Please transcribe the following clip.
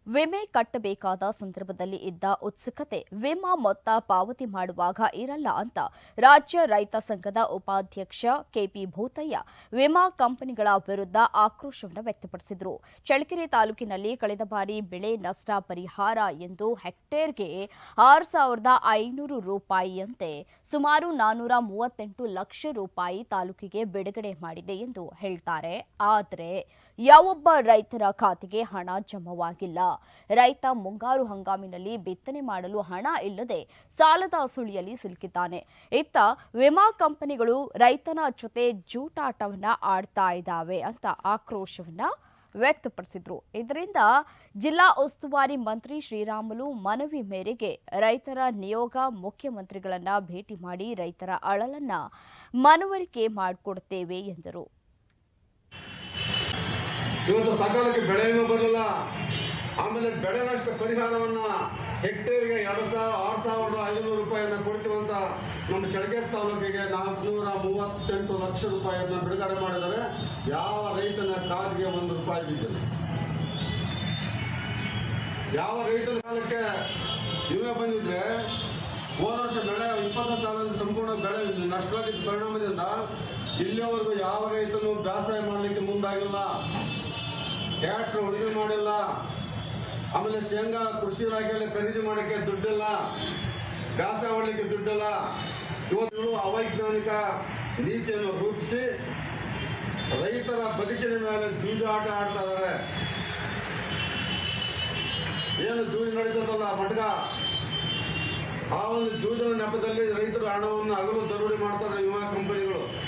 ವಿಮೆ ಕಟ್ಟಬೇಕಾದ ಸಂದರ್ಭದಲ್ಲಿ ಇದ್ದ ಉತ್ಸುಕತೆ ವಿಮಾ ಮೊತ್ತ ಪಾವತಿ ಮಾಡುವಾಗ ಇರಲ್ಲ ಅಂತ ರಾಜ್ಯ ರೈತ ಸಂಘದ ಉಪಾಧ್ಯಕ್ಷ ಕೆಪಿ ಭೂತಯ್ಯ ವಿಮಾ ಕಂಪನಿಗಳ ವಿರುದ್ಧ ಆಕ್ರೋಶವನ್ನು ವ್ಯಕ್ತಪಡಿಸಿದರು ಚಳ್ಳಕೆರೆ ತಾಲೂಕಿನಲ್ಲಿ ಕಳೆದ ಬಾರಿ ಬೆಳೆ ನಷ್ಟ ಪರಿಹಾರ ಎಂದು ಹೆಕ್ಟೇರ್ಗೆ ಆರು ಸಾವಿರದ ಐನೂರು ರೂಪಾಯಿಯಂತೆ ಸುಮಾರು ನಾನ್ನೂರ ಮೂವತ್ತೆಂಟು ಲಕ್ಷ ರೂಪಾಯಿ ತಾಲೂಕಿಗೆ ಬಿಡುಗಡೆ ಮಾಡಿದೆ ಎಂದು ಹೇಳ್ತಾರೆ ಆದರೆ ಯಾವೊಬ್ಬ ರೈತರ ಖಾತೆಗೆ ಹಣ ಜಮವಾಗಿಲ್ಲ ರೈತ ಮುಂಗಾರು ಹಂಗಾಮಿನಲ್ಲಿ ಬಿತ್ತನೆ ಮಾಡಲು ಹಣ ಇಲ್ಲದೆ ಸಾಲದ ಸುಳಿಯಲ್ಲಿ ಸಿಲುಕಿದ್ದಾನೆ ಇತ್ತ ವಿಮಾ ಕಂಪನಿಗಳು ರೈತನ ಜೊತೆ ಜೂಟಾಟವನ್ನ ಆಡ್ತಾ ಇದ್ದಾವೆ ಅಂತ ಆಕ್ರೋಶವನ್ನ ವ್ಯಕ್ತಪಡಿಸಿದ್ರು ಇದರಿಂದ ಜಿಲ್ಲಾ ಉಸ್ತುವಾರಿ ಮಂತ್ರಿ ಶ್ರೀರಾಮುಲು ಮನವಿ ಮೇರೆಗೆ ರೈತರ ನಿಯೋಗ ಮುಖ್ಯಮಂತ್ರಿಗಳನ್ನ ಭೇಟಿ ಮಾಡಿ ರೈತರ ಅಳಲನ್ನ ಮನವರಿಕೆ ಮಾಡಿಕೊಡುತ್ತೇವೆ ಎಂದರು ಇವತ್ತು ಸಕಾಲಕ್ಕೆ ಬೆಳೆನೂ ಬರಲಿಲ್ಲ ಆಮೇಲೆ ಬೆಳೆ ನಷ್ಟ ಪರಿಹಾರವನ್ನ ಹೆಕ್ಟೇರ್ಗೆ ಎರಡು ಸಾವಿರ ಆರು ಸಾವಿರದ ಐದುನೂರು ರೂಪಾಯಿಯನ್ನ ಕೊಡ್ತೀವಂತ ನಮ್ಮ ಚಳ್ಳಕೆರೆ ತಾಲೂಕಿಗೆ ನಾಲ್ಕುನೂರ ಮೂವತ್ತೆಂಟು ಲಕ್ಷ ರೂಪಾಯಿಯನ್ನ ಬಿಡುಗಡೆ ಮಾಡಿದರೆ ಯಾವ ರೈತನ ಖಾತೆಗೆ ಒಂದು ರೂಪಾಯಿ ಬಿದ್ದಿಲ್ಲ ಯಾವ ರೈತನ ಕಾಲಕ್ಕೆ ವಿಮೆ ಬಂದಿದ್ರೆ ಹೋದ ವರ್ಷ ಬೆಳೆ ಇಪ್ಪತ್ತು ಸಾಲದಲ್ಲಿ ಸಂಪೂರ್ಣ ಬೆಳೆ ನಷ್ಟವಾಗಿದ್ದ ಪರಿಣಾಮದಿಂದ ಇಲ್ಲಿಯವರೆಗೂ ಯಾವ ರೈತನು ಬೇಸಾಯ ಮಾಡಲಿಕ್ಕೆ ಮುಂದಾಗಿಲ್ಲ ಟ್ಯಾಕ್ಟ್ರ್ ಉಳಿಮೆ ಮಾಡಿಲ್ಲ ಆಮೇಲೆ ಶೇಂಗಾ ಕೃಷಿ ಇಲಾಖೆಯಲ್ಲಿ ಖರೀದಿ ಮಾಡೋಕ್ಕೆ ದುಡ್ಡಿಲ್ಲ ಬೇಸಾಯ ಮಾಡಲಿಕ್ಕೆ ದುಡ್ಡಿಲ್ಲ ಇವತ್ತು ಅವೈಜ್ಞಾನಿಕ ನೀತಿಯನ್ನು ರೂಪಿಸಿ ರೈತರ ಬದುಕಿನ ಮೇಲೆ ಜೂಜಾಟ ಆಡ್ತಾ ಇದ್ದಾರೆ ಏನು ಜೂಜು ನಡೀತದಲ್ಲ ಮಡ್ಗ ಆ ಒಂದು ಜೂಜಿನ ನೆಪದಲ್ಲಿ ರೈತರ ಹಣವನ್ನು ಹಗಲು ದರೋಡೆ ಮಾಡ್ತಾರೆ ವಿಮಾ ಕಂಪನಿಗಳು